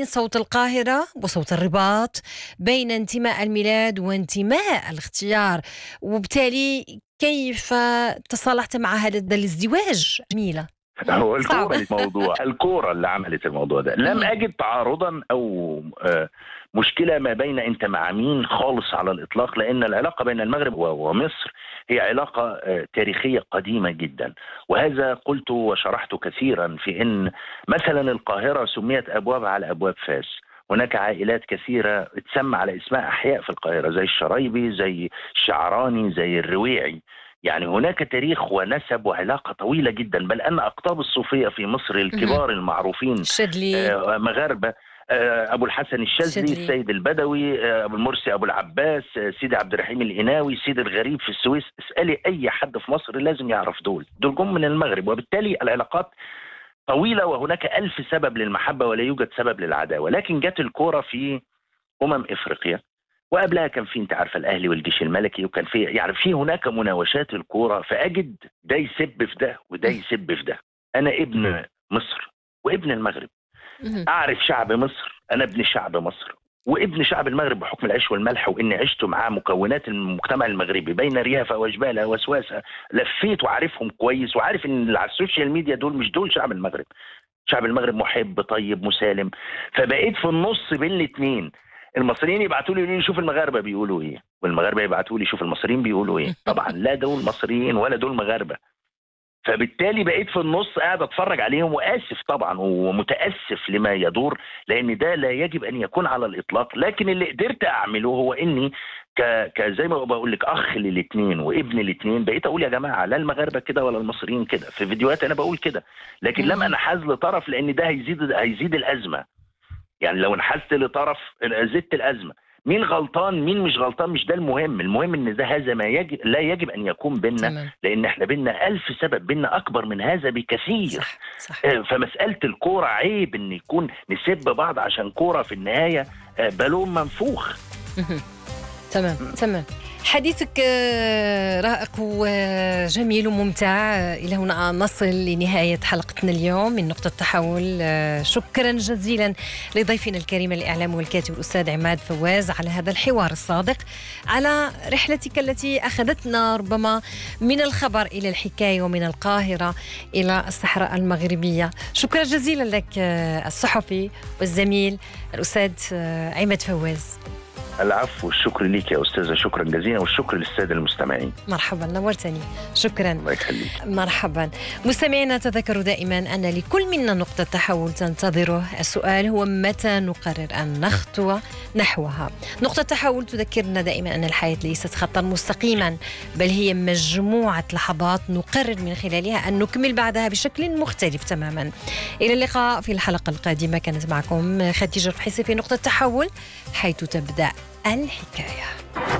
صوت القاهرة وصوت الرباط بين انتماء الميلاد وانتماء الاختيار وبالتالي كيف تصالحت مع هذا الازدواج جميلة هو صعب. الكورة الموضوع الكورة اللي عملت الموضوع ده لم مم. أجد تعارضا أو آه، مشكلة ما بين أنت مع مين خالص على الإطلاق لأن العلاقة بين المغرب و- ومصر هي علاقة آه، تاريخية قديمة جدا وهذا قلت وشرحت كثيرا في أن مثلا القاهرة سميت أبوابها على أبواب فاس هناك عائلات كثيرة تسمى على اسماء أحياء في القاهرة زي الشرايبي زي الشعراني زي الرويعي يعني هناك تاريخ ونسب وعلاقة طويلة جدا بل أن أقطاب الصوفية في مصر الكبار المعروفين شدلي آه، مغاربه آه، ابو الحسن الشاذلي الشاذلي. السيد البدوي آه، ابو المرسي ابو العباس آه، سيدي عبد الرحيم القناوي سيدي الغريب في السويس اسالي اي حد في مصر لازم يعرف دول دول جم من المغرب وبالتالي العلاقات طويله وهناك ألف سبب للمحبه ولا يوجد سبب للعداوه لكن جت الكوره في امم افريقيا وقبلها كان في انت عارفه الاهلي والجيش الملكي وكان في يعني في هناك مناوشات الكوره فاجد ده يسب في ده وده يسب في ده انا ابن مصر وابن المغرب مهم. اعرف شعب مصر انا ابن شعب مصر وابن شعب المغرب بحكم العيش والملح واني عشت مع مكونات المجتمع المغربي بين ريافه وجبالها وسواسها لفيت وعارفهم كويس وعارف ان اللي على السوشيال ميديا دول مش دول شعب المغرب شعب المغرب محب طيب مسالم فبقيت في النص بين الاثنين المصريين يبعتوا لي يقولوا لي شوف المغاربه بيقولوا ايه والمغاربه يبعتوا لي شوف المصريين بيقولوا ايه طبعا لا دول مصريين ولا دول مغاربه فبالتالي بقيت في النص قاعد اتفرج عليهم واسف طبعا ومتاسف لما يدور لان ده لا يجب ان يكون على الاطلاق لكن اللي قدرت اعمله هو اني ك... ك زي ما بقول لك اخ للاثنين وابن الاثنين بقيت اقول يا جماعه لا المغاربه كده ولا المصريين كده في فيديوهات انا بقول كده لكن لم مم. انحاز لطرف لان ده هيزيد هيزيد الازمه يعني لو انحازت لطرف زدت الازمه مين غلطان مين مش غلطان مش ده المهم المهم ان ده هذا ما يجب لا يجب ان يكون بيننا تمام لان احنا بينا ألف سبب بينا اكبر من هذا بكثير صح صح آه، فمساله الكوره عيب ان يكون نسب بعض عشان كوره في النهايه آه، بالون منفوخ مهم. تمام تمام حديثك آه، رائق وجميل وممتع آه، إلى هنا نصل لنهاية حلقتنا اليوم من نقطة تحول آه، شكرا جزيلا لضيفنا الكريم الإعلام والكاتب الأستاذ عماد فواز على هذا الحوار الصادق على رحلتك التي أخذتنا ربما من الخبر إلى الحكاية ومن القاهرة إلى الصحراء المغربية شكرا جزيلا لك آه، الصحفي والزميل الأستاذ آه، عماد فواز العفو والشكر ليك يا استاذه شكرا جزيلا والشكر للساده المستمعين مرحبا نورتني شكرا الله يخليك مرحبا مستمعينا تذكروا دائما أن لكل منا نقطة تحول تنتظره السؤال هو متى نقرر أن نخطو نحوها نقطة تحول تذكرنا دائما أن الحياة ليست خطا مستقيما بل هي مجموعة لحظات نقرر من خلالها أن نكمل بعدها بشكل مختلف تماما إلى اللقاء في الحلقة القادمة كانت معكم خديجة الرحيسي في نقطة تحول حيث تبدأ الحكاية